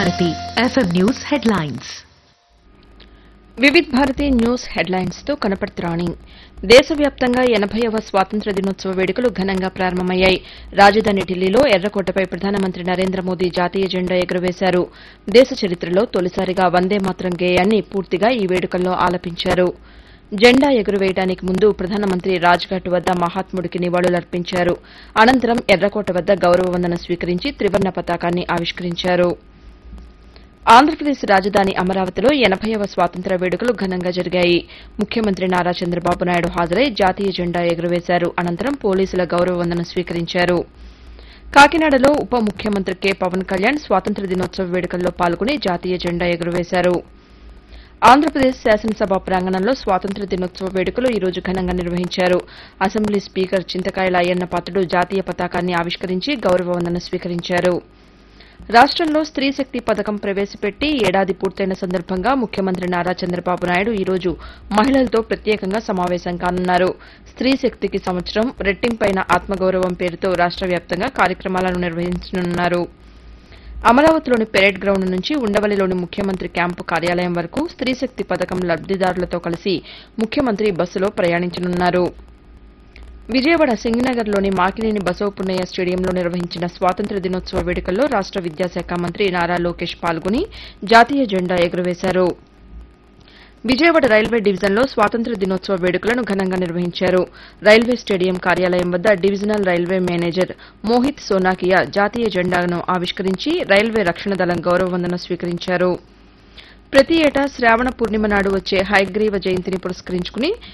Bharati FM news headlines Vividh Bharati news headlines తో కనపడుతురాణి దేశవ్యాప్తంగా ఎనభైవ స్వాతంత్ర దినోత్సవ వేడుకలు ఘనంగా ప్రారంభమయ్యాయి రాజధాని ఢిల్లీలో ఎర్రకోటపై ప్రధానమంత్రి నరేంద్ర మోదీ జాతీయ జెండా ఎగురవేశారు దేశ చరిత్రలో తొలిసారిగా వందే మాత్రం గేయాన్ని పూర్తిగా ఈ వేడుకల్లో ఆలపించారు జెండా ఎగురవేయడానికి ముందు ప్రధానమంత్రి రాజ్ఘాట్ వద్ద మహాత్ముడికి నివాళులర్పించారు అనంతరం ఎర్రకోట వద్ద గౌరవ వందనం స్వీకరించి త్రివర్ణ పతాకాన్ని ఆవిష్కరించారు ఆంధ్రప్రదేశ్ రాజధాని అమరావతిలో ఎనభైవ స్వాతంత్ర వేడుకలు ఘనంగా జరిగాయి ముఖ్యమంత్రి నారా చంద్రబాబు నాయుడు హాజరై జాతీయ జెండా ఎగురవేశారు అనంతరం పోలీసుల గౌరవ వందనం స్వీకరించారు కాకినాడలో ఉప ముఖ్యమంత్రి కె పవన్ కళ్యాణ్ స్వాతంత్ర దినోత్సవ వేడుకల్లో పాల్గొని జాతీయ జెండా ఎగురవేశారు ఆంధ్రప్రదేశ్ శాసనసభ ప్రాంగణంలో స్వాతంత్ర దినోత్సవ వేడుకలు ఈ రోజు ఘనంగా నిర్వహించారు అసెంబ్లీ స్పీకర్ చింతకాయల అయ్యన్న పాత్రుడు జాతీయ పతాకాన్ని ఆవిష్కరించి గౌరవ వందనం స్వీకరించారు రాష్టంలో స్త్రీ శక్తి పథకం ప్రవేశపెట్టి ఏడాది పూర్తయిన సందర్భంగా ముఖ్యమంత్రి నారా చంద్రబాబు నాయుడు ఈ రోజు మహిళలతో ప్రత్యేకంగా సమావేశం కానున్నారు స్త్రీ శక్తికి సంవత్సరం రెట్టింపైన ఆత్మగౌరవం పేరుతో రాష్ట వ్యాప్తంగా కార్యక్రమాలను నిర్వహించనున్నారు అమరావతిలోని పెరేడ్ గ్రౌండ్ నుంచి ఉండవల్లిలోని ముఖ్యమంత్రి క్యాంపు కార్యాలయం వరకు స్త్రీ శక్తి పథకం లబ్దిదారులతో కలిసి ముఖ్యమంత్రి బస్సులో ప్రయాణించనున్నారు విజయవాడ సింగనగర్లోని మాకినేని బసవపున్నయ్య స్టేడియంలో నిర్వహించిన స్వాతంత్ర దినోత్సవ వేడుకల్లో రాష్ట విద్యాశాఖ మంత్రి నారా లోకేష్ పాల్గొని జాతీయ జెండా ఎగురవేశారు విజయవాడ రైల్వే డివిజన్లో స్వాతంత్ర దినోత్సవ వేడుకలను ఘనంగా నిర్వహించారు రైల్వే స్టేడియం కార్యాలయం వద్ద divisional railway manager Mohit Sonakia జాతీయ జెండాను ఆవిష్కరించి రైల్వే రక్షణ దళం గౌరవ వందనం స్వీకరించారు ప్రతి ఏటా శ్రావణ పూర్ణిమ నాడు వచ్చే హయగ్రీవ జయంతిని పురస్కరించుకుని